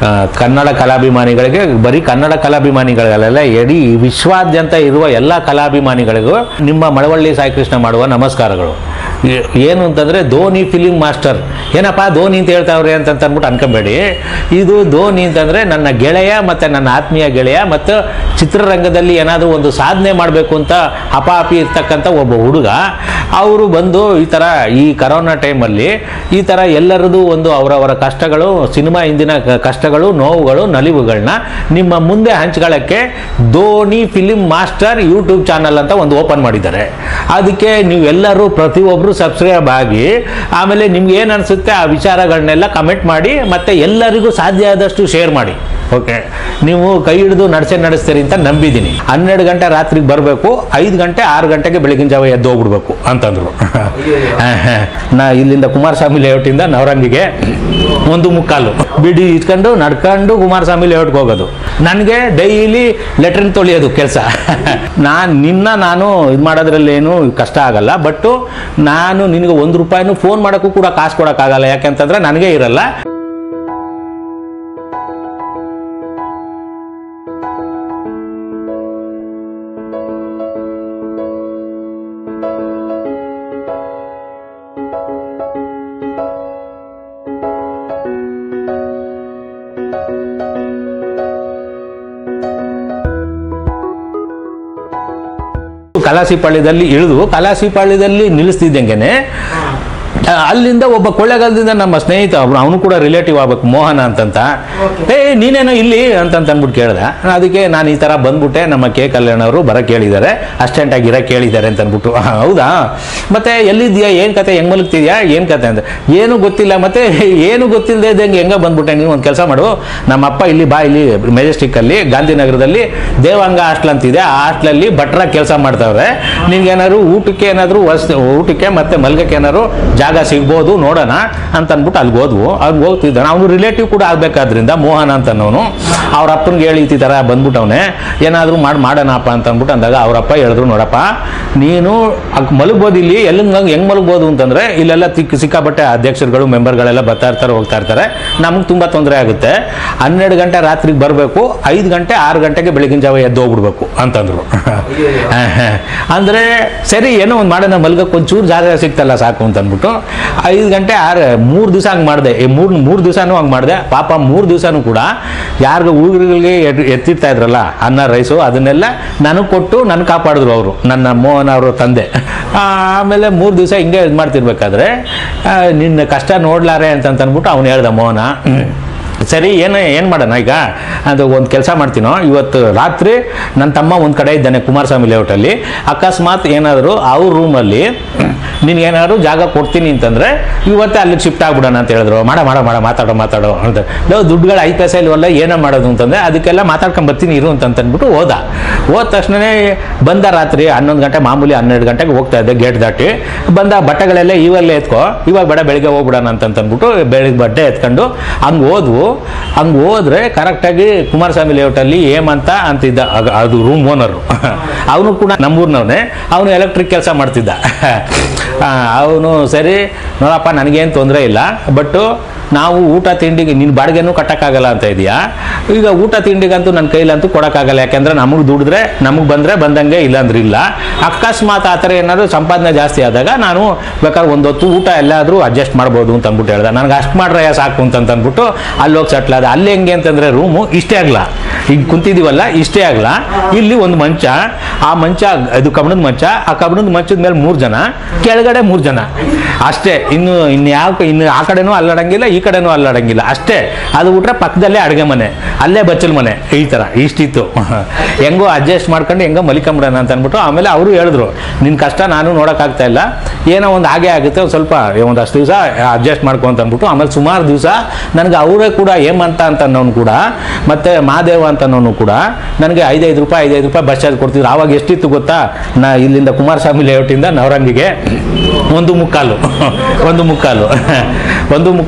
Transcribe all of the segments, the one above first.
ಆ, ಕನ್ನಡ ಕಲಾಭಿಮಾನಿಗಳಿಗೆ ಬರೀ ಕನ್ನಡ ಕಲಾಭಿಮಾನಿಗಳಿಗಲ್ಲ ಇಡೀ ವಿಶ್ವಾದ್ಯಂತ ಇರುವ ಎಲ್ಲ ಕಲಾಭಿಮಾನಿಗಳಿಗೂ ನಿಮ್ಮ ಮಳವಳ್ಳಿ ಸಾಯಿಕೃಷ್ಣ ಮಾಡುವ ನಮಸ್ಕಾರಗಳು ಏ- ಏನು ಅಂತಂದರೆ ಧೋನಿ ಫಿಲಿಂ ಮಾಸ್ಟರ್ ಏನಪ್ಪ ಧೋನಿ ಅಂತ ಹೇಳ್ತಾವ್ರೆ ಅಂತ ಅಂದ್ಬಿಟ್ಟು ಅನ್ಕೊಂಬೇಡಿ ಇದು ಧೋನಿ ಅಂತಂದರೆ ನನ್ನ ಗೆಳೆಯ ಮತ್ತು ನನ್ನ ಆತ್ಮೀಯ ಗೆಳೆಯ ಮತ್ತು ಚಿತ್ರರಂಗದಲ್ಲಿ ಏನಾದರೂ ಒಂದು ಸಾಧನೆ ಮಾಡಬೇಕು ಅಂತ ಹಪಾಪಿ ಇರ್ತಕ್ಕಂಥ ಒಬ್ಬ ಹುಡುಗ ಅವರು ಬಂದು ಈ ಥರ ಈ ಕರೋನಾ ಟೈಮಲ್ಲಿ ಈ ಥರ ಎಲ್ಲರದು ಒಂದು ಅವರವರ ಕಷ್ಟಗಳು ಸಿನಿಮಾ ಹಿಂದಿನ ಕ- ಕಷ್ಟಗಳು ನೋವುಗಳು ನಲಿವುಗಳನ್ನ ನಿಮ್ಮ ಮುಂದೆ ಹಂಚ್ಕೊಳ್ಳೋಕ್ಕೆ Dhoni film master YouTube channel ಅಂತ ಒಂದು ಓಪನ್ ಮಾಡಿದ್ದಾರೆ ಅದಕ್ಕೆ ನೀವೆಲ್ಲರೂ ಪ್ರತಿಯೊಬ್ಬರು ಸಬ್ಸ್ಕ್ರೈಬ್ ಆಗಿ ಆಮೇಲೆ ನಿಮ್ಗೆ ಏನು ಅನಿಸುತ್ತೆ ಆ ವಿಚಾರಗಳನ್ನೆಲ್ಲ ಕಮೆಂಟ್ ಮಾಡಿ ಮತ್ತು ಎಲ್ಲರಿಗೂ ಸಾಧ್ಯ ಆದಷ್ಟು ಶೇರ್ ಮಾಡಿ ಓಕೆ ನೀವು ಕೈ ಹಿಡಿದು ನಡೆಸೆ ನಡೆಸ್ತೀರಿ ಅಂತ ನಂಬಿದ್ದೀನಿ ಹನ್ನೆರಡು ಗಂಟೆ ರಾತ್ರಿಗೆ ಬರಬೇಕು ಐದು ಗಂಟೆ ಆರು ಗಂಟೆಗೆ ಬೆಳಗಿನ ಜಾವ ಎದ್ದು ಹೋಗ್ಬಿಡ್ಬೇಕು ಅಂತಂದ್ರು ನಾ ಇಲ್ಲಿಂದ ಕುಮಾರಸ್ವಾಮಿ ಲೇಔಟಿಂದ ನವರಂಗಿಗೆ ಒಂದು ಮುಕ್ಕಾಲು ಬಿಡಿ ಇಟ್ಕೊಂಡು ನಡ್ಕೊಂಡು ಕುಮಾರಸ್ವಾಮಿ ಲೇಔಟ್ಗೆ ಹೋಗೋದು ನನಗೆ ಡೈಲಿ ಲೆಟ್ರಿನ್ ತೊಳೆಯೋದು ಕೆಲಸ ನಾನು ನಿನ್ನ ನಾನು ಇದು ಮಾಡೋದ್ರಲ್ಲಿ ಏನು ಕಷ್ಟ ಆಗಲ್ಲ ಬಟ್ಟು ನಾನು ನಿನಗೆ ಒಂದು ರೂಪಾಯಿನೂ ಫೋನ್ ಮಾಡೋಕ್ಕೂ ಕೂಡ ಕಾಸು ಕೊಡೋಕ್ಕಾಗಲ್ಲ ಯಾಕೆಂತಂದ್ರೆ ನನಗೆ ಇರಲ್ಲ ಕಲಾಸಿಪಾಳ್ಯದಲ್ಲಿ ಇಳಿದು ಕಲಾಸಿಪಾಳ್ಯದಲ್ಲಿ ನಿಲ್ಲಿಸ್ತಿದ್ದಂಗೆನೆ ಆ, ಅಲ್ಲಿಂದ ಒಬ್ಬ ಕೊಳ್ಳೆಗಾಲದಿಂದ ನಮ್ಮ ಸ್ನೇಹಿತ ಒಬ್ನು ಅವನು ಕೂಡ ರಿಲೇಟಿವ್ ಆಗ್ಬೇಕು ಮೋಹನ ಅಂತಂತ ಏ ನೀನೇನೋ ಇಲ್ಲಿ ಅಂತಂತ ಅಂದ್ಬಿಟ್ಟು ಕೇಳ್ದ ಅದಕ್ಕೆ ನಾನು ಈ ಥರ ಬಂದ್ಬಿಟ್ಟೆ ನಮ್ಮ ಕೆ ಕಲ್ಯಾಣ್ ಅವರು ಬರಕ್ಕೆ ಕೇಳಿದ್ದಾರೆ ಅಸ್ಟೆಂಟ್ ಆಗಿ ಇರಕ್ಕೆ ಕೇಳಿದ್ದಾರೆ ಅಂತ ಅಂದ್ಬಿಟ್ಟು "ಆ, ಹೌದಾ ಮತ್ತೆ ಎಲ್ಲಿದ್ಯಾ ಏನು ಕತೆ ಹೆಂಗ್ ಮಲಗ್ತಿದ್ಯಾ ಏನು ಕತೆ ಅಂತ ಏನು ಗೊತ್ತಿಲ್ಲ ಮತ್ತೆ ಏನು ಗೊತ್ತಿಲ್ಲದೆ ಇದ್ದಂಗೆ ಹೆಂಗ ಬಂದ್ಬಿಟ್ಟೆ ನೀವು ಒಂದು ಕೆಲಸ ಮಾಡು ನಮ್ಮ ಅಪ್ಪ ಇಲ್ಲಿ ಬಾ ಇಲ್ಲಿ ಮೆಜೆಸ್ಟಿಕ್ ಅಲ್ಲಿ ಗಾಂಧಿನಗರದಲ್ಲಿ ದೇವಾಂಗ ಹಾಸ್ಟೆಲ್ ಅಂತಿದೆ ಆ ಹಾಸ್ಟೆಲಲ್ಲಿ ಭಟ್ರ ಕೆಲಸ ಮಾಡ್ತಾವ್ರೆ ನಿನ್ಗೇನಾದ್ರು ಊಟಕ್ಕೆ ಏನಾದ್ರು ವಸ್ ಊಟಕ್ಕೆ ಮತ್ತೆ ಮಲ್ಗಕ್ಕೆ ಏನಾದ್ರು ಜಾಗ ಸಿಗ್ಬೋದು ನೋಡೋಣ ಅಂತ ಅಂದ್ಬಿಟ್ಟು ಅಲ್ಲಿಗೆ ಹೋದ್ವು ಅಲ್ಲಿ ಹೋಗ್ತಿದ್ದಾನೆ ಅವನು ರಿಲೇಟಿವ್ ಕೂಡ ಆಗ್ಬೇಕಾದ್ರಿಂದ ಮೋಹನ್ ಅಂತನವನು ಅವ್ರ ಅಪ್ಪನಿಗೆ ಹೇಳಿ ಈ ಥರ ಬಂದ್ಬಿಟ್ಟವನೆ ಏನಾದರೂ ಮಾಡಿ ಮಾಡೋಣಪ್ಪ ಅಂತ ಅಂದ್ಬಿಟ್ಟು ಅಂದಾಗ ಅವರಪ್ಪ ಹೇಳಿದ್ರು ನೋಡಪ್ಪ ನೀನು ಅಕ್ ಮಲಗ್ಬೋದು ಇಲ್ಲಿ ಎಲ್ಲಿ ಹೆಂಗ್ ಮಲಗ್ಬೋದು ಅಂತಂದ್ರೆ ಇಲ್ಲೆಲ್ಲ ತಿಕ್ ಸಿಕ್ಕಾಪಟ್ಟೆ ಅಧ್ಯಕ್ಷರುಗಳು ಮೆಂಬರ್ಗಳೆಲ್ಲ ಬರ್ತಾ ಇರ್ತಾರೆ ಹೋಗ್ತಾ ಇರ್ತಾರೆ ನಮಗೆ ತುಂಬ ತೊಂದರೆ ಆಗುತ್ತೆ ಹನ್ನೆರಡು ಗಂಟೆ ರಾತ್ರಿಗೆ ಬರಬೇಕು ಐದು ಗಂಟೆ ಆರು ಗಂಟೆಗೆ ಬೆಳಗಿನ ಜಾವ ಎದ್ದು ಹೋಗ್ಬಿಡ್ಬೇಕು ಅಂತಂದ್ರು ಅಂದ್ರೆ ಸರಿ ಏನೋ ಒಂದು ಮಾಡೋಣ ಮಲ್ಗಕ್ಕೆ ಒಂಚೂರು ಜಾಗ ಸಿಕ್ತಲ್ಲ ಸಾಕು ಅಂತ ಅಂದ್ಬಿಟ್ಟು ಐದು ಗಂಟೆ ಆರು ಮೂರು ದಿವಸ ಹಂಗೆ ಮಾಡಿದೆ ಮೂರು ಮೂರು ದಿವಸನೂ ಹಂಗೆ ಮಾಡಿದೆ ಪಾಪ ಮೂರು ದಿವಸನೂ ಕೂಡ ಯಾರಿಗೂ ಹುಡುಗರಿಗೆ ಎತ್ತಿರ್ತಾ ಇದ್ರಲ್ಲ ಅನ್ನ ರೈಸು ಅದನ್ನೆಲ್ಲ ನನಗೆ ಕೊಟ್ಟು ನನ್ನ ಕಾಪಾಡಿದ್ರು ಅವರು ನನ್ನ ಮೋಹನ್ ಅವರು ತಂದೆ ಆ, ಆಮೇಲೆ ಮೂರು ದಿವಸ ಹಿಂಗೆ ಇದು ಮಾಡ್ತಿರ್ಬೇಕಾದ್ರೆ ಆ, ನಿನ್ನ ಕಷ್ಟ ನೋಡ್ಲಾರೆ ಅಂತ ಅಂದ್ಬಿಟ್ಟು ಅವ್ನು ಹೇಳ್ದ ಮೋಹನ ಸರಿ ಏನು ಏನು ಮಾಡೋಣ ಈಗ ಅದು ಒಂದು ಕೆಲಸ ಮಾಡ್ತೀನೋ ಇವತ್ತು ರಾತ್ರಿ ನನ್ನ ತಮ್ಮ ಒಂದು ಕಡೆ ಇದ್ದಾನೆ ಕುಮಾರಸ್ವಾಮಿ ಲೇಔಟಲ್ಲಿ ಅಕಸ್ಮಾತ್ ಏನಾದರೂ ಅವ್ರ ರೂಮಲ್ಲಿ ನಿನ್ಗೇನಾದ್ರು ಜಾಗ ಕೊಡ್ತೀನಿ ಅಂತಂದ್ರೆ ಇವತ್ತೇ ಅಲ್ಲಿಗೆ ಶಿಫ್ಟ್ ಆಗ್ಬಿಡೋಣ ಅಂತ ಹೇಳಿದ್ರು ಮಾಡ ಮಾಡ ಮಾಡ ಮಾತಾಡೋ ಮಾತಾಡೋ ಅಂತ ನಾವು ದುಡ್ಡುಗಳು ಐದು ಪೈಸೆ ಇಲ್ವಲ್ಲ ಏನೋ ಮಾಡೋದು ಅಂತಂದ್ರೆ ಅದಕ್ಕೆಲ್ಲ ಮಾತಾಡ್ಕೊಂಡ್ ಬರ್ತೀನಿ ಇರು ಅಂತ ಅಂದ್ಬಿಟ್ಟು ಹೋದ ಹೋದ ತಕ್ಷಣನೇ ಬಂದ ರಾತ್ರಿ ಹನ್ನೊಂದು ಗಂಟೆ ಮಾಮೂಲಿ ಹನ್ನೆರಡು ಗಂಟೆಗೆ ಹೋಗ್ತಾ ಇದ್ದೆ ಗೇಟ್ ದಾಟಿ ಬಂದ ಬಟ್ಟೆಗಳೆಲ್ಲ ಇವಾಗಲೇ ಎತ್ಕೋ ಇವಾಗ ಬೇಡ ಬೆಳಿಗ್ಗೆ ಹೋಗ್ಬಿಡೋಣ ಅಂತ ಅಂದ್ಬಿಟ್ಟು ಬೆಳಿಗ್ಗೆ ಬಟ್ಟೆ ಎತ್ಕೊಂಡು ಹಂಗೆ ಹೋದ್ವು ಹಂಗೆ ಹೋದ್ರೆ ಕರೆಕ್ಟಾಗಿ ಕುಮಾರಸ್ವಾಮಿ ಲೇಔಟಲ್ಲಿ ಹೇಮಂತ ಅಂತಿದ್ದ ಆಗ- ಅದು ರೂಮ್ ಓನರು ಅವನು ಕೂಡ ನಮ್ಮೂರಿನವನೇ ಅವನು ಎಲೆಕ್ಟ್ರಿಕ್ ಕೆಲಸ ಮಾಡ್ತಿದ್ದ ಅವನು ಸರಿ ನೋಡಪ್ಪ ನನಗೇನು ತೊಂದರೆ ಇಲ್ಲ ಬಟ್ಟು ನಾವು ಊಟ ತಿಂಡಿಗೆ ನಿನ್ನ ಬಾಡಿಗೆನೂ ಕಟ್ಟಕ್ಕಾಗಲ್ಲ ಅಂತ ಇದೆಯಾ ಈಗ ಊಟ ತಿಂಡಿಗಂತೂ ನನ್ನ ಕೈಲಂತೂ ಕೊಡೋಕ್ಕಾಗಲ್ಲ ಯಾಕೆಂದ್ರೆ ನಮಗೆ ದುಡಿದ್ರೆ ನಮಗೆ ಬಂದರೆ ಬಂದಂಗೆ ಇಲ್ಲಾಂದ್ರೆ ಇಲ್ಲ ಅಕಸ್ಮಾತ್ ಆ ಥರ ಏನಾದರೂ ಸಂಪಾದನೆ ಜಾಸ್ತಿ ಆದಾಗ ನಾನು ಬೇಕಾದ್ರೆ ಒಂದೊತ್ತು ಊಟ ಎಲ್ಲಾದರೂ ಅಡ್ಜಸ್ಟ್ ಮಾಡ್ಬೋದು ಅಂತ ಅಂದ್ಬಿಟ್ಟು ಹೇಳ್ದೆ ನನಗೆ ಅಷ್ಟು ಮಾಡ್ರೆ ಸಾಕು ಅಂತ ಅಂದ್ಬಿಟ್ಟು ಅಲ್ಲಿ ಹೋಗಿ ಸೆಟ್ಲ್ ಆದ ಅಲ್ಲಿ ಹೆಂಗೆ ಅಂತಂದರೆ ರೂಮು ಇಷ್ಟೇ ಆಗಲ್ಲ ಈಗ ಕುಂತಿದ್ದೀವಲ್ಲ ಇಷ್ಟೇ ಆಗಲ್ಲ ಇಲ್ಲಿ ಒಂದು ಮಂಚ ಆ ಮಂಚ ಇದು ಕಬ್ಬಣದ ಮಂಚ ಆ ಕಬ್ಬಣದ ಮಂಚದ ಮೇಲೆ ಮೂರು ಜನ ಕೆಳಗಡೆ ಮೂರು ಜನ ಅಷ್ಟೇ ಇನ್ನು ಇನ್ನು ಯಾವ ಇನ್ನು ಆ ಕಡೆನೂ ಅಲ್ಲಾಡಂಗಿಲ್ಲ ಈ ಕಡೆನೂ ಅಲ್ಲಾಡಂಗಿಲ್ಲ ಅಷ್ಟೇ ಅದು ಬಿಟ್ರೆ ಪಕ್ಕದಲ್ಲೇ ಅಡುಗೆ ಮನೆ ಅಲ್ಲೇ ಬಚ್ಚಲ್ ಮನೆ ಈ ಥರ ಇಷ್ಟಿತ್ತು ಹೆಂಗೋ ಅಡ್ಜಸ್ಟ್ ಮಾಡ್ಕೊಂಡು ಹೆಂಗೋ ಮಲಿಕೊಂಬಿಡೋಣ ಅಂತ ಅಂದ್ಬಿಟ್ಟು ಆಮೇಲೆ ಅವರು ಹೇಳಿದ್ರು ನಿನ್ನ ಕಷ್ಟ ನಾನು ನೋಡೋಕ್ಕಾಗ್ತಾ ಇಲ್ಲ ಏನೋ ಒಂದು ಹಾಗೆ ಆಗುತ್ತೆ ಒಂದು ಸ್ವಲ್ಪ ಒಂದಷ್ಟು ದಿವಸ ಅಡ್ಜಸ್ಟ್ ಮಾಡ್ಕೊ ಅಂತ ಅಂದ್ಬಿಟ್ಟು ಆಮೇಲೆ ಸುಮಾರು ದಿವಸ ನನಗೆ ಅವರೇ ಕೂಡ ಹೇಮಂತ ಅಂತ ಅನ್ನೋನು ಕೂಡ ಮತ್ತೆ ಮಾದೇವ ಅಂತ ಅನ್ನೋನು ಕೂಡ ನನಗೆ ಐದೈದು ರೂಪಾಯಿ ಐದೈದು ರೂಪಾಯಿ ಬಸ್ ಚಾರ್ಜ್ ಕೊಡ್ತಿದ್ರು ಆವಾಗ ಎಷ್ಟಿತ್ತು ಗೊತ್ತಾ ನಾ ಇಲ್ಲಿಂದ ಕುಮಾರಸ್ವಾಮಿ ಲೇಔಟಿಂದ ನವರಂಗಿಗೆ ಒಂದು ಮುಕ್ಕಾಲು ಒಂದು ಮುಕ್ಕಾಲು ಒಂದು ಮುಕ್ಕಾಲು ಆ ಕಡೆ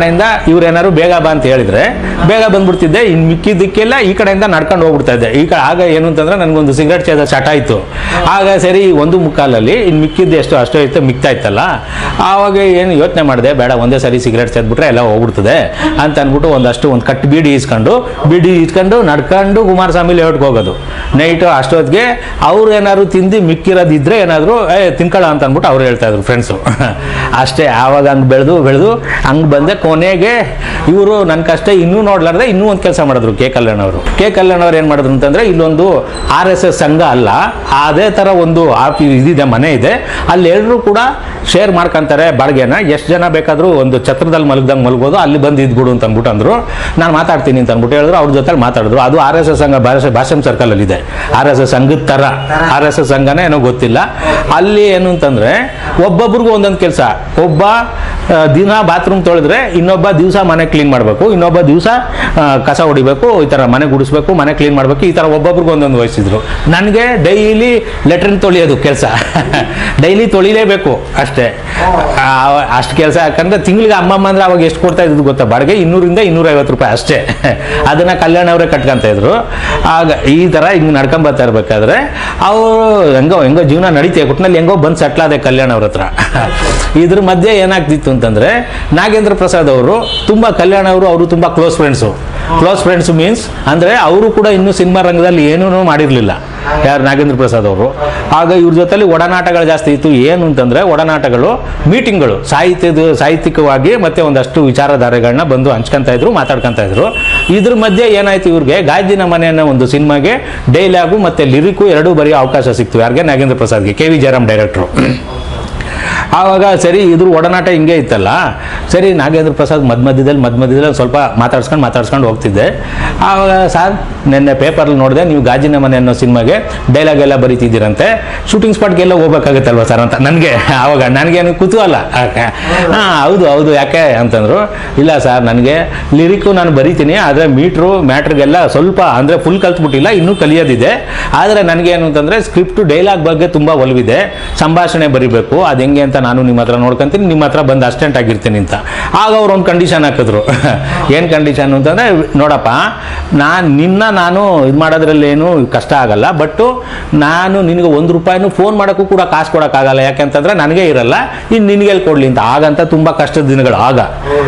ಕಡೆಯಿಂದ ಇವ್ರೇನಾದ್ರು ಬೇಗ ಬಾ ಅಂತ ಹೇಳಿದ್ರೆ ಬೇಗ ಬಂದ್ಬಿಡ್ತಿದ್ದೆ ಇನ್ನು ಮಿಕ್ಕಿದ್ದಕ್ಕೆಲ್ಲ ಈ ಕಡೆಯಿಂದ ನಡ್ಕೊಂಡು ಹೋಗ್ಬಿಡ್ತಾ ಇದ್ದೆ ಈಗ ಆಗ ಏನು ಅಂತಂದ್ರೆ ನನಗೊಂದು ಸಿಗರೆಟ್ ಸೇದ ಚಟ ಇತ್ತು ಆಗ ಸರಿ ಒಂದು ಮುಕ್ಕಾಲಲ್ಲಿ ಇನ್ನು ಮಿಕ್ಕಿದ್ದು ಎಷ್ಟು ಅಷ್ಟೋ ಇತ್ತು ಮಿಕ್ತಾ ಇತ್ತಲ್ಲ ಆವಾಗ ಏನು ಯೋಚನೆ ಮಾಡಿದೆ ಬೇಡ ಒಂದೇ ಸರಿ ಸಿಗರೆಟ್ ಸೇದ್ಬಿಟ್ರೆ ಎಲ್ಲ ಹೋಗ್ಬಿಡ್ತದೆ ಅಂತ ಅಂದ್ಬಿಟ್ಟು ಒಂದಷ್ಟು ಒಂದು ಕಟ್ಟು ಬೀಡಿ ಇಸ್ಕೊಂಡು ಬೀಡಿ ಇಸ್ಕೊಂಡು ನಡ್ಕೊಂಡು ಕುಮಾರಸ್ವಾಮಿ ಲೇಔಟ್ಗೆ ಹೋಗೋದು ನೈಟು ಅಷ್ಟೊತ್ತಿಗೆ ಅವ್ರು ಏನಾದ್ರು ತಿಂದು ಮಿಕ್ಕಿರೋದಿದ್ರೆ ಏನಾದ್ರು ಏ ತಿನ್ಕೊಳ್ಳ ಅಂತ ಅಂದ್ಬಿಟ್ಟು ಅವ್ರು ಹೇಳ್ತಾ ಇದ್ರು ಫ್ರೆಂಡ್ಸು ಅಷ್ಟೇ ಆವಾಗ ಹಂಗೆ ಬೆಳೆದು ಬೆಳೆದು ಹಂಗೆ ಬಂದೆ ಕೊನೆಗೆ ಇವರು ನನ್ನ ಕಷ್ಟ ಇನ್ನೂ ನೋಡ್ಲಾರ್ದೆ ಇನ್ನೂ ಒಂದು ಕೆಲಸ ಮಾಡಿದ್ರು ಕೆ ಕಲ್ಯಾಣ್ ಅವರು ಕೆ ಕಲ್ಯಾಣ್ ಅವ್ರು ಏನು ಮಾಡಿದ್ರು ಅಂತಂದ್ರೆ ಇಲ್ಲೊಂದು ಆರ್ ಎಸ್ ಎಸ್ ಸಂಘ ಅಲ್ಲ ಅದೇ ಥರ ಒಂದು ಆಫಿ ಇದಿದೆ ಮನೆ ಇದೆ ಅಲ್ಲಿ ಎಲ್ಲರೂ ಕೂಡ ಶೇರ್ ಮಾಡ್ಕೊಂತಾರೆ ಬಾಡಿಗೆನ ಎಷ್ಟು ಜನ ಬೇಕಾದರೂ ಒಂದು ಛತ್ರದಲ್ಲಿ ಮಲಗ್ದಂಗೆ ಮಲಗ್ಬೋದು ಅಲ್ಲಿ ಬಂದು ಇದ್ಬಿಡು ಅಂತ ಅಂದ್ಬಿಟ್ಟು ಅಂದ್ರು ನಾನು ಮಾತಾಡ್ತೀನಿ ಅಂತ ಅಂದ್ಬಿಟ್ಟು ಹೇಳಿದ್ರು ಅವ್ರ ಜೊತೆ ಮಾತಾಡಿದ್ರು ಅದು ಆರ್ ಎಸ್ ಎಸ್ ಸಂಘ ಭಾಷೆ ಭಾಷಮ್ ಸರ್ಕಲ್ ಅಲ್ಲಿ ಇದೆ ಆರ್ ಎಸ್ ಎಸ್ ಸಂಘದ ಥರ ಆರ್ ಎಸ್ ಎಸ್ ಸಂಘನೇ ಏನೋ ಗೊತ್ತಿಲ್ಲ ಅಲ್ಲಿ ಏನು ಅಂತಂದ್ರೆ ಒಬ್ಬೊಬ್ರಿಗೂ ಒಂದೊಂದು ಕೆಲಸ ಒಬ್ಬ ಆ, ದಿನ ಬಾತ್ರೂಮ್ ತೊಳೆದ್ರೆ ಇನ್ನೊಬ್ಬ ದಿವಸ ಮನೆ ಕ್ಲೀನ್ ಮಾಡಬೇಕು ಇನ್ನೊಬ್ಬ ದಿವಸ ಕಸ ಹೊಡಿಬೇಕು ಈ ಥರ ಮನೆ ಗುಡಿಸ್ಬೇಕು ಮನೆ ಕ್ಲೀನ್ ಮಾಡಬೇಕು ಈ ಥರ ಒಬ್ಬೊಬ್ರಿಗೆ ಒಂದೊಂದು ವಹಿಸಿದ್ರು ನನಗೆ ಡೈಲಿ ಲೆಟ್ರಿನ್ ತೊಳೆಯೋದು ಕೆಲಸ ಡೈಲಿ ತೊಳಿಲೇಬೇಕು ಅಷ್ಟೇ ಅಷ್ಟು ಕೆಲಸ ಯಾಕಂದ್ರೆ ತಿಂಗಳಿಗೆ ಅಮ್ಮಮ್ಮ ಅಂದ್ರೆ ಅವಾಗ ಎಷ್ಟು ಕೊಡ್ತಾ ಇದ್ದು ಗೊತ್ತಾ ಬಾಡಿಗೆ ಇನ್ನೂರಿಂದ ಇನ್ನೂರೈವತ್ತು ರೂಪಾಯಿ ಅಷ್ಟೇ ಅದನ್ನ ಕಲ್ಯಾಣ ಅವರೇ ಕಟ್ಕೊಂತ ಇದ್ರು ಆಗ ಈ ಥರ ಹಿಂಗೆ ನಡ್ಕೊಂಡ್ ಬರ್ತಾ ಇರ್ಬೇಕಾದ್ರೆ ಅವರು ಹೆಂಗೋ ಹೆಂಗೋ ಜೀವನ ನಡೀತೆ ಒಟ್ಟಿನಲ್ಲಿ ಹೆಂಗೋ ಬಂದು ಸೆಟ್ಲ್ ಆದೆ ಕಲ್ಯಾಣ ಅವ್ರ ಹತ್ರ ಇದ್ರ ಮಧ್ಯೆ ಏನಾಗ್ತಿತ್ತು ಅಂತಂದ್ರೆ ನಾಗೇಂದ್ರ ಪ್ರಸಾದ್ ಅವರು ತುಂಬಾ ಕಲ್ಯಾಣ ಅವರು ಅವರು ತುಂಬಾ close friends close friends means ಅಂದ್ರೆ ಅವರು ಕೂಡ ಇನ್ನೂ ಸಿನಿಮಾ ರಂಗದಲ್ಲಿ ಏನೂ ಮಾಡಿರಲಿಲ್ಲ ಯಾರು ನಾಗೇಂದ್ರ ಪ್ರಸಾದ್ ಅವರು ಆಗ ಇವ್ರ ಜೊತೆಲಿ ಒಡನಾಟಗಳು ಜಾಸ್ತಿ ಇತ್ತು ಏನು ಅಂತಂದ್ರೆ ಒಡನಾಟಗಳು ಮೀಟಿಂಗ್ಗಳು ಸಾಹಿತ್ಯದ ಸಾಹಿತ್ಯಿಕವಾಗಿ ಮತ್ತೆ ಒಂದಷ್ಟು ವಿಚಾರಧಾರೆಗಳನ್ನ ಬಂದು ಹಂಚ್ಕೊಂತ ಇದ್ರು ಮಾತಾಡ್ಕೊಂತ ಇದ್ರು ಇದ್ರ ಮಧ್ಯೆ ಏನಾಯ್ತು ಇವ್ರಿಗೆ ಗಾಜಿನ ಮನೆ ಅನ್ನೋ ಒಂದು ಸಿನಿಮಾಗೆ ಡೈಲಾಗು ಮತ್ತೆ ಲಿರಿಕು ಎರಡೂ ಬರೆಯೋ ಅವಕಾಶ ಸಿಕ್ತು ಯಾರಿಗೆ ನಾಗೇಂದ್ರ ಪ್ರಸಾದ್ಗೆ ಕೆ ವಿ ಜಯರಾಮ್ ಡೈರೆಕ್ಟ್ರು ಆವಾಗ ಸರಿ ಇದ್ರ ಒಡನಾಟ ಹಿಂಗೆ ಇತ್ತಲ್ಲ ಸರಿ ನಾಗೇಂದ್ರ ಪ್ರಸಾದ್ ಮಧ್ಯ ಮಧ್ಯದಲ್ಲಿ ಮಧ್ಯ ಮಧ್ಯದಲ್ಲಿ ಒಂದ್ ಸ್ವಲ್ಪ ಮಾತಾಡ್ಸ್ಕೊಂಡು ಮಾತಾಡ್ಸ್ಕೊಂಡು ಹೋಗ್ತಿದ್ದೆ ಆವಾಗ ಸರ್ ನಿನ್ನೆ ಪೇಪರಲ್ಲಿ ನೋಡಿದೆ ನೀವು ಗಾಜಿನ ಮನೆ ಅನ್ನೋ ಸಿನಿಮಾಗೆ ಡೈಲಾಗ್ ಎಲ್ಲ ಬರೀತಿದ್ದೀರಂತೆ ಶೂಟಿಂಗ್ ಸ್ಪಾಟ್ಗೆಲ್ಲ ಹೋಗ್ಬೇಕಾಗತ್ತಲ್ವ ಸರ್ ಅಂತ ನನಗೆ ಆವಾಗ ನನಗೇನು ಕುತೂಹಲ ಹಾಂ ಹೌದು ಹೌದು ಯಾಕೆ ಅಂತಂದ್ರು ಇಲ್ಲ ಸರ್ ನನಗೆ ಲಿರಿಕ್ಕು ನಾನು ಬರಿತೀನಿ ಆದರೆ ಮೀಟ್ರು ಮ್ಯಾಟ್ರಿಗೆಲ್ಲ ಸ್ವಲ್ಪ ಅಂದರೆ ಫುಲ್ ಕಲ್ತ್ಬಿಟ್ಟಿಲ್ಲ ಇನ್ನೂ ಕಲಿಯೋದಿದೆ ಆದರೆ ನನಗೇನು ಅಂತಂದರೆ ಸ್ಕ್ರಿಪ್ಟು ಡೈಲಾಗ್ ಬಗ್ಗೆ ತುಂಬ ಒಲವಿದೆ ಸಂಭಾಷಣೆ ಬರಿಬೇಕು ಅದು ಹೆಂಗೆ ಅಂತ ನಾನು ನಿಮ್ಮ ಹತ್ರ ನೋಡ್ಕೊಂತೀನಿ ನಿಮ್ಮ ಹತ್ರ ಬಂದು ಅಸ್ಟೆಂಟ್ ಆಗಿರ್ತೀನಿ ಅಂತ ಆಗ ಅವ್ರು ಒಂದು ಕಂಡೀಷನ್ ಹಾಕಿದ್ರು ಏನು ಕಂಡೀಷನ್ ಅಂತಂದರೆ ನೋಡಪ್ಪ ನಾನು ನಿನ್ನ ನಾನು ಇದು ಮಾಡೋದ್ರಲ್ಲಿ ಏನು ಕಷ್ಟ ಆಗಲ್ಲ ಬಟ್ಟು ನಾನು ನಿನಗೆ ಒಂದು ರೂಪಾಯಿನೂ ಫೋನ್ ಮಾಡೋಕ್ಕೂ ಕೂಡ ಕಾಸು ಕೊಡೋಕ್ಕಾಗಲ್ಲ ಯಾಕೆಂತಂದ್ರೆ ನನಗೆ ಇರಲ್ಲ ಇನ್ನು ನಿನಗೆ ಎಲ್ಲಿ ಕೊಡ್ಲಿ ಅಂತ ಆಗಂತ ತುಂಬ ಕಷ್ಟದ ದಿನಗಳು ಆಗ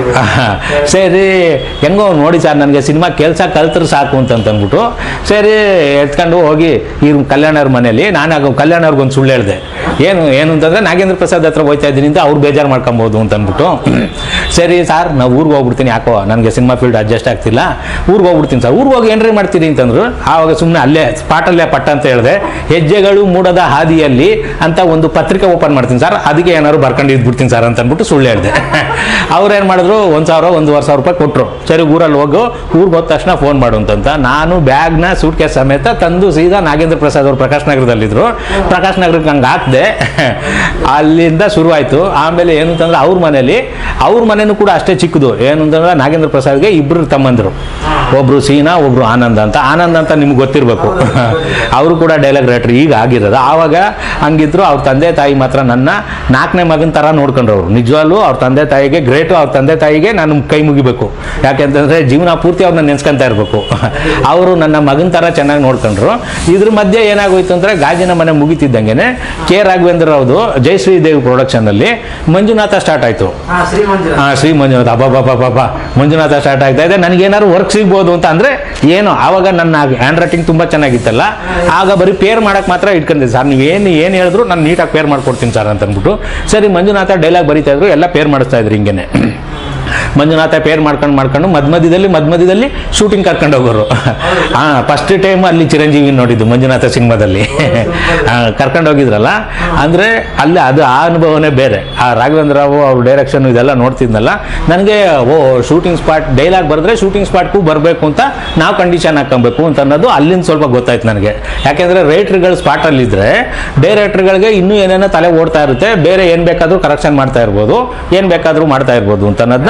ಸರಿ ಹೆಂಗೋ ನೋಡಿ ಸರ್ ನನಗೆ ಸಿನಿಮಾ ಕೆಲಸ ಕಲ್ತ್ರೆ ಸಾಕು ಅಂತ ಅಂದ್ಬಿಟ್ಟು ಸರಿ ಎತ್ಕೊಂಡು ಹೋಗಿ ಈ ಕಲ್ಯಾಣವ್ರ ಮನೇಲಿ ನಾನು ಆಗ ಕಲ್ಯಾಣವ್ರಿಗೆ ಒಂದು ಸುಳ್ಳು ಹೇಳಿದೆ ಏನು ಏನು ಅಂತಂದ್ರೆ ನಾಗೇಂದ್ರ ಪ್ರಸಾದ್ ಹತ್ರ ಹೋಗ್ತಾ ಇದ್ದೀನಿ ಅಂತ ಅವ್ರು ಬೇಜಾರು ಮಾಡ್ಕೊಬೋದು ಅಂತ ಅಂದ್ಬಿಟ್ಟು ಸರಿ ಸರ್ ನಾವು ಊರಿಗೆ ಹೋಗ್ಬಿಡ್ತೀನಿ ಯಾಕೋ ನನಗೆ ಸಿನಿಮಾ ಫೀಲ್ಡ್ ಅಡ್ಜಸ್ಟ್ ಆಗ್ತಿಲ್ಲ ಊರಿಗೆ ಹೋಗ್ಬಿಡ್ತೀನಿ ಸರ್ ಊರಿಗೆ ಹೋಗಿ ಏನ್ರಿ ಮಾಡ್ತೀರಿ ಅಂತಂದ್ರು ಆವಾಗ ಸುಮ್ಮನೆ ಅಲ್ಲೇ ಸ್ಪಾಟಲ್ಲೇ ಪಟ್ಟ ಅಂತ ಹೇಳಿದೆ ಹೆಜ್ಜೆಗಳು ಮೂಡದ ಹಾದಿಯಲ್ಲಿ ಅಂತ ಒಂದು ಪತ್ರಿಕೆ ಓಪನ್ ಮಾಡ್ತೀನಿ ಸರ್ ಅದಕ್ಕೆ ಏನಾದ್ರು ಬರ್ಕೊಂಡು ಇದ್ಬಿಡ್ತೀನಿ ಸರ್ ಅಂತ ಅಂದ್ಬಿಟ್ಟು ಸುಳ್ಳು ಹೇಳಿದೆ ಅವ್ರು ಏನು ಮಾಡಿದ್ರು ಒಂದು ಸಾವಿರ ಒಂದೂವರೆ ಸಾವಿರ ರೂಪಾಯಿ ಕೊಟ್ಟರು ಸರಿ ಊರಲ್ಲಿ ಹೋಗು ಊರಿಗೆ ಹೋದ ತಕ್ಷಣ ಫೋನ್ ಮಾಡು ಅಂತಂತ ನಾನು ಬ್ಯಾಗ್ನ ಸೂಟ್ ಕೇಸ್ ಸಮೇತ ತಂದು ಸೀದಾ ನಾಗೇಂದ್ರ ಪ್ರಸಾದ್ ಅವರು ಪ್ರಕಾಶ್ ನಗರದಲ್ಲಿದ್ರು ಪ್ರಕಾಶ್ ನಗರಕ್ಕೆ ಹಂಗೆ ಹಾಕ್ದೆ ಅಲ್ಲಿಂದ ಶುರುವಾಯಿತು ಆಮೇಲೆ ಏನು ಅಂತಂದ್ರೆ ಅವ್ರ ಮನೇಲಿ ಅವ್ರ ಮನೇನು ಕೂಡ ಅಷ್ಟೇ ಚಿಕ್ಕದು ಏನು ಅಂತಂದ್ರೆ ನಾಗೇಂದ್ರ ಪ್ರಸಾದ್ಗೆ ಇಬ್ಬರು ತಮ್ಮಂದರು ಒಬ್ರು ಸೀನಾ ಒಬ್ರು ಆನಂದ್ ಅಂತ ಆನಂದ್ ಅಂತ ನಿಮ್ಗೆ ಗೊತ್ತಿರಬೇಕು ಅವರು ಕೂಡ ಡೈಲಾಗ್ ರೈಟರ್ ಈಗ ಆಗಿರೋದು ಆವಾಗ ಹಂಗಿದ್ರು ಅವ್ರ ತಂದೆ ತಾಯಿ ಮಾತ್ರ ನನ್ನ ನಾಲ್ಕನೇ ಮಗನ ಥರ ನೋಡ್ಕೊಂಡ್ರು ಅವರು ನಿಜವಾಗ್ಲೂ ಅವ್ರ ತಂದೆ ತಾಯಿಗೆ ಗ್ರೇಟು ಅವ್ರ ತಂದೆ ತಾಯಿಗೆ ನಾನು ಕೈ ಮುಗಿಬೇಕು ಯಾಕೆಂತಂದ್ರೆ ಜೀವನ ಪೂರ್ತಿ ಅವ್ರನ್ನ ನೆನ್ಸ್ಕೊಂತ ಇರಬೇಕು ಅವರು ನನ್ನ ಮಗನ ಥರ ಚೆನ್ನಾಗಿ ನೋಡ್ಕೊಂಡ್ರು ಇದ್ರ ಮಧ್ಯೆ ಏನಾಗೋಯ್ತು ಅಂದ್ರೆ ಗಾಜಿನ ಮನೆ ಮುಗಿತಿದ್ದಂಗೆನೆ ಕೆ ರಾಘವೇಂದ್ರ ಅವ್ರದ್ದು ಜಯಶ್ರೀ ದೇವಿ ಪ್ರೊಡಕ್ಷನ್ ಅಲ್ಲಿ ಮಂಜುನಾಥ ಸ್ಟಾರ್ಟ್ ಆಯ್ತು ಹಾ ಶ್ರೀ ಮಂಜುನಾಥ ಹಾ ಶ್ರೀ ಮಂಜುನಾಥ ಅಬ್ಬಾ ಮಂಜುನಾಥ ಸ್ಟಾರ್ಟ್ ಆಗ್ತಾ ಇದೆ ನನಗೆ ಏನಾದ್ರು ವರ್ಕ್ ಸಿಗ್ಬೋದು ಅಂತ ಅಂದ್ರೆ ಏನು ಆವಾಗ ನನ್ನ ಹ್ಯಾಂಡ್ ರೈಟಿಂಗ್ ತುಂಬಾ ಚೆನ್ನಾಗಿತ್ತಲ್ಲ ಆಗ ಬರೀ ಪೇರ್ ಮಾಡಕ್ ಮಾತ್ರ ಇಟ್ಕೊಂಡಿದ್ದೆ ಸರ್ ನೀವು ಏನು ಏನು ಹೇಳಿದ್ರು ನಾನು ನೀಟಾಗಿ ಪೇರ್ ಮಾಡ್ಕೊಡ್ತೀನಿ ಸರ್ ಅಂತ ಅಂದ್ಬಿಟ್ಟು ಸರಿ ಮಂಜುನಾಥ ಡೈಲಾಗ್ ಬರೀತಾ ಇದ್ರು ಎಲ್ಲ ಪೇರ್ ಮಾಡಿಸ್ತಾ ಇದ್ರು ಹಿಂಗೇನೆ ಮಂಜುನಾಥ ಪೇರ್ ಮಾಡ್ಕೊಂಡು ಮಾಡ್ಕೊಂಡು ಮಧ್ಯ ಮಧ್ಯದಲ್ಲಿ ಮಧ್ಯ ಮಧ್ಯದಲ್ಲಿ ಶೂಟಿಂಗ್ ಕರ್ಕೊಂಡು ಹೋಗೋರು ಹಾ ಫಸ್ಟ್ ಟೈಮ್ ಅಲ್ಲಿ ಚಿರಂಜೀವಿ ನೋಡಿದ್ದು ಮಂಜುನಾಥ ಸಿನಿಮಾದಲ್ಲಿ ಕರ್ಕೊಂಡು ಹೋಗಿದ್ರಲ್ಲ ಅಂದ್ರೆ ಅಲ್ಲಿ ಅದು ಆ ಅನುಭವನೇ ಬೇರೆ ಆ ರಾಘವೇಂದ್ರ ರಾವ್ ಅವ್ರ ಡೈರೆಕ್ಷನ್ ಇದೆಲ್ಲ ನೋಡ್ತಿದ್ನಲ್ಲ ನನಗೆ ಓ ಶೂಟಿಂಗ್ ಸ್ಪಾಟ್ ಡೈಲಾಗ್ ಬರೆದ್ರೆ ಶೂಟಿಂಗ್ ಸ್ಪಾಟ್ಗೂ ಬರಬೇಕು ಅಂತ ನಾವು ಕಂಡೀಷನ್ ಹಾಕೊಬೇಕು ಅಂತ ಅನ್ನೋದು ಅಲ್ಲಿಂದ ಸ್ವಲ್ಪ ಗೊತ್ತಾಯ್ತು ನನಗೆ ಯಾಕೆಂದ್ರೆ ರೈಟ್ರ್ಗಳು ಸ್ಪಾಟಲ್ಲಿದ್ದರೆ ಡೈರೆಕ್ಟರ್ಗಳಿಗೆ ಇನ್ನೂ ಏನೇನೋ ತಲೆ ಓಡ್ತಾ ಇರುತ್ತೆ ಬೇರೆ ಏನು ಬೇಕಾದರೂ ಕರೆಕ್ಷನ್ ಮಾಡ್ತಾ ಇರ್ಬೋದು ಏನು ಬೇಕಾದರೂ ಮಾಡ್ತಾ ಇರ್ಬೋದು ಅಂತ ಅನ್ನೋದನ್ನ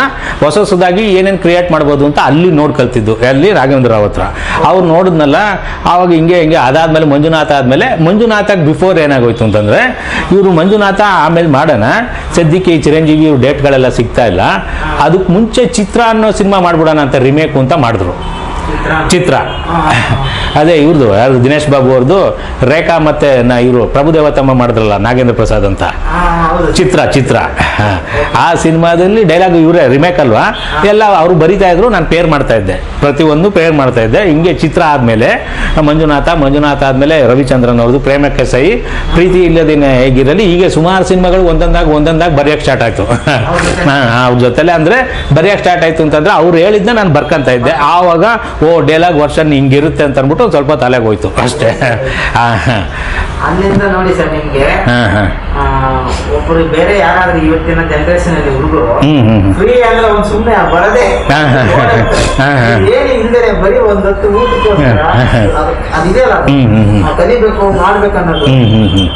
ಹೊಸ ಹೊಸದಾಗಿ ಏನೇನು ಕ್ರಿಯೇಟ್ ಮಾಡ್ಬೋದು ಅಂತ ಅಲ್ಲಿ ನೋಡ್ ಕಲ್ತಿದ್ದು ಅಲ್ಲಿ ರಾಘವೇಂದ್ರ ರಾವ್ ಹತ್ರ ಅವ್ರು ನೋಡಿದ್ನಲ್ಲ ಆವಾಗ ಹಿಂಗೆ ಹಿಂಗೆ ಅದಾದ್ಮೇಲೆ ಮಂಜುನಾಥ ಆದ್ಮೇಲೆ ಮಂಜುನಾಥಕ್ಕೆ ಬಿಫೋರ್ ಏನಾಗೋಯ್ತು ಅಂತಂದ್ರೆ ಇವರು ಮಂಜುನಾಥ ಆಮೇಲೆ ಮಾಡೋಣ ಸದ್ಯಕ್ಕೆ ಈ ಚಿರಂಜೀವಿ ಇವ್ರ ಡೇಟ್ಗಳೆಲ್ಲ ಸಿಗ್ತಾ ಇಲ್ಲ ಅದಕ್ಕೆ ಮುಂಚೆ ಚಿತ್ರ ಅನ್ನೋ ಸಿನಿಮಾ ಮಾಡ್ಬಿಡೋಣ ಅಂತ ರಿಮೇಕ್ ಅಂತ ಮಾಡಿದ್ರು ಚಿತ್ರ ಚಿತ್ರ ಹಾ, ಹಾ, ಹಾ. ಅದೇ ಇವ್ರದ್ದು ಯಾರು ದಿನೇಶ್ ಬಾಬು ಅವ್ರದ್ದು ರೇಖಾ ಮತ್ತೆ ನಾ ಇವರು ಪ್ರಭುದೇವತಮ್ಮ ಮಾಡಿದ್ರಲ್ಲ ನಾಗೇಂದ್ರ ಪ್ರಸಾದ್ ಅಂತ ಹಾ, ಹೌದು ಚಿತ್ರ ಚಿತ್ರ ಹಾ. ಆ ಸಿನಿಮಾದಲ್ಲಿ ಡೈಲಾಗ್ ಇವರೇ ರಿಮೇಕ್ ಅಲ್ವಾ ಎಲ್ಲ ಅವರು ಬರಿತಾ ಇದ್ರು ನಾನು ಪೇರ್ ಮಾಡ್ತಾ ಇದ್ದೆ ಪ್ರತಿಯೊಂದು ಪೇರ್ ಮಾಡ್ತಾ ಇದ್ದೆ ಹಿಂಗೆ ಚಿತ್ರ ಆದ್ಮೇಲೆ ಮಂಜುನಾಥ ಮಂಜುನಾಥ ಆದ್ಮೇಲೆ ರವಿಚಂದ್ರನ್ ಅವ್ರದ್ದು ಪ್ರೇಮಕ್ಕೆ ಸೈ ಪ್ರೀತಿ ಇಲ್ಲದೇನೆ ಹೇಗಿರಲಿ ಹೀಗೆ ಸುಮಾರು ಸಿನಿಮಾಗಳು ಒಂದೊಂದಾಗಿ ಒಂದೊಂದಾಗಿ ಬರೆಯಕ್ಕೆ ಸ್ಟಾರ್ಟ್ ಆಯ್ತು ಹಾ, ಅವ್ರ ಜೊತೆಲೆ ಅಂದ್ರೆ ಬರೆಯಕ್ಕೆ ಸ್ಟಾರ್ಟ್ ಆಯ್ತು ಅಂತಂದ್ರೆ ಅವ್ರು ಹೇಳಿದ್ನ ನಾನು ಬರ್ಕಂತ ಇದ್ದೆ ಆವಾಗ ಓ ಡೈಲಾಗ್ ವರ್ಷನ್ ಹಿಂಗಿರುತ್ತೆ ಅಂತ ಅಂದ್ಬಿಟ್ಟು ಒಂದ್ ಸ್ವಲ್ಪ ತಲೆಗೆ ಹೋಯ್ತು ಅಷ್ಟೇ ಹಾ ಹಾ ಅಲ್ಲಿಂದ ನೋಡಿ ಸರ್ ನಿಮ್ಗೆ ಹಾ ಹಾ ಆ, ಒಬ್ರು ಬೇರೆ ಯಾರಾದ್ರೂ ಇವತ್ತಿನ ಜನರೇಷನ್ ಅಲ್ಲಿ ಹುಡುಗರು ಹ್ಮ್ ಹ್ಮ್ ಹ್ಮ್. ಫ್ರೀ ಅಂದ್ರೆ ಒಂದ್ ಸುಮ್ನೆ ಬರದೆ ಹಾ, ಹಾ, ಹಾ, ಹಾ. ಏನು ಇಲ್ದೇನೆ ಬರೀ ಒಂದ್ ಹೊತ್ತು ಊಟಕ್ಕೋಸ್ಕರ ಹಾ, ಹಾ. ಅದು- ಅದಿದೆಯಲ್ಲ ಅದು. ಹ್ಮ್, ಹ್ಮ್, ಹ್ಮ್. ನಾವು ಕಲಿಬೇಕು ಮಾಡ್ಬೇಕು ಅನ್ನೋದು ಹ್ಮ್ ಹ್ಮ್ ಹ್ಮ್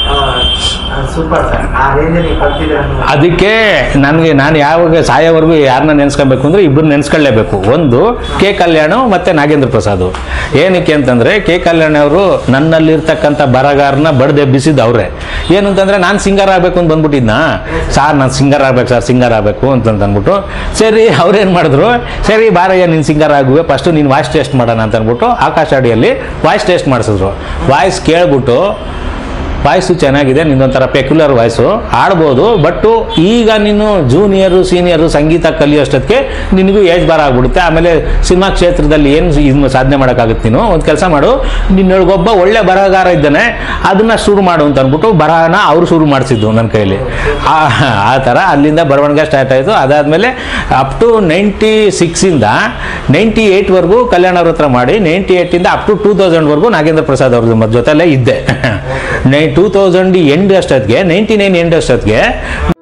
ಸೂಪರ್ ಸರ್ ಆ ರೇಂಜ್ ನೀವು ಕಲ್ತಿದ್ರೆ ಅನ್ನೋದು. ಅದಕ್ಕೆ ನನಗೆ ನಾನು ಯಾವಾಗ ಸಾಯೋವರೆಗೂ ಯಾರನ್ನ ನೆನೆಸ್ಕೊಬೇಕು ಅಂದ್ರೆ ಇಬ್ಬರು ನೆನೆಸ್ಕೊಳ್ಳೇಬೇಕು ಒಂದು ಕೆ ಕಲ್ಯಾಣ ಮತ್ತೆ ನಾಗೇಂದ್ರ ಪ್ರಸಾದ್ ಏನಕ್ಕೆ ಅಂತಂದ್ರೆ ಕೆ ಕಲ್ಯಾಣ ಅವರು ನನ್ನಲ್ಲಿರ್ತಕ್ಕಂಥ ಬರಗಾರನ ಬಡ್ದೆಬ್ಬಿಸಿದ್ದು ಅವರೇ ಏನು ಅಂತಂದ್ರೆ ನಾನು ಸಿಂಗರ್ ಆಗ್ಬೇಕು ಅಂತ ಬಂದ್ಬಿಟ್ಟಿದ್ನಾ ಸಾರ್ ನಾನು ಸಿಂಗರ್ ಆಗ್ಬೇಕು ಸರ್ ಸಿಂಗರ್ ಆಗ್ಬೇಕು ಅಂತ ಅಂದ್ಬಿಟ್ಟು ಸರಿ ಅವ್ರೇನು ಮಾಡಿದ್ರು ಸರಿ ಬಾರಯ್ಯ ನೀನು ಸಿಂಗರ್ ಆಗುವೆ ಫಸ್ಟ್ ನೀನು ವಾಯ್ಸ್ ಟೆಸ್ಟ್ ಮಾಡೋಣ ಅಂತ ಅಂದ್ಬಿಟ್ಟು ಆಕಾಶ ಅಡಿಯಲ್ಲಿ ವಾಯ್ಸ್ ಟೆಸ್ಟ್ ಮಾಡಿಸಿದ್ರು ವಾಯ್ಸ್ ಕೇಳ್ಬಿಟ್ಟು ವಾಯ್ಸು ಚೆನ್ನಾಗಿದೆ ನಿನ್ನೊಂಥರ ಪೆಕ್ಯುಲರ್ ವಾಯ್ಸು ಆಡ್ಬೋದು ಬಟ್ಟು ಈಗ ನೀನು ಜೂನಿಯರು ಸೀನಿಯರು ಸಂಗೀತ ಕಲಿಯೋಷ್ಟೊತ್ತಿಗೆ ನಿನಗೂ ಏಜ್ ಬಾರ ಆಗ್ಬಿಡುತ್ತೆ ಆಮೇಲೆ ಸಿನಿಮಾ ಕ್ಷೇತ್ರದಲ್ಲಿ ಏನು ಇನ್ನು ಸಾಧನೆ ಮಾಡೋಕ್ಕಾಗುತ್ತೆ ನೀನು ಒಂದು ಕೆಲಸ ಮಾಡು ನಿನ್ನೊಳಗೊಬ್ಬ ಒಳ್ಳೆ ಬರಹಗಾರ ಇದ್ದಾನೆ ಅದನ್ನ ಶುರು ಮಾಡು ಅಂತ ಅಂದ್ಬಿಟ್ಟು ಬರಹನ ಅವ್ರು ಶುರು ಮಾಡಿಸಿದ್ದು ನನ್ನ ಕೈಲಿ ಆ ಆ ಥರ ಅಲ್ಲಿಂದ ಬರವಣಿಗೆ ಸ್ಟಾರ್ಟ್ ಆಯಿತು ಅದಾದಮೇಲೆ ಅಪ್ ಟು ನೈಂಟಿ ಸಿಕ್ಸಿಂದ ನೈಂಟಿ ಏಯ್ಟ್ವರೆಗೂ ಕಲ್ಯಾಣ ಅವ್ರ ಹತ್ರ ಮಾಡಿ ನೈಂಟಿ ಏಯ್ಟಿಂದ ಅಪ್ ಟು ಟೂ ತೌಸಂಡ್ವರೆಗೂ ನಾಗೇಂದ್ರ ಪ್ರಸಾದ್ ಅವ್ರ ಜೊತೆಲೇ ಇದ್ದೆ ನೈ ಟೂ ತೌಸಂಡ್ ಎಂಡ್ ಅಷ್ಟೊತ್ತಿಗೆ ನೈಂಟಿ ನೈನ್ ಎಂಡ್ ಅಷ್ಟೊತ್ತಿಗೆ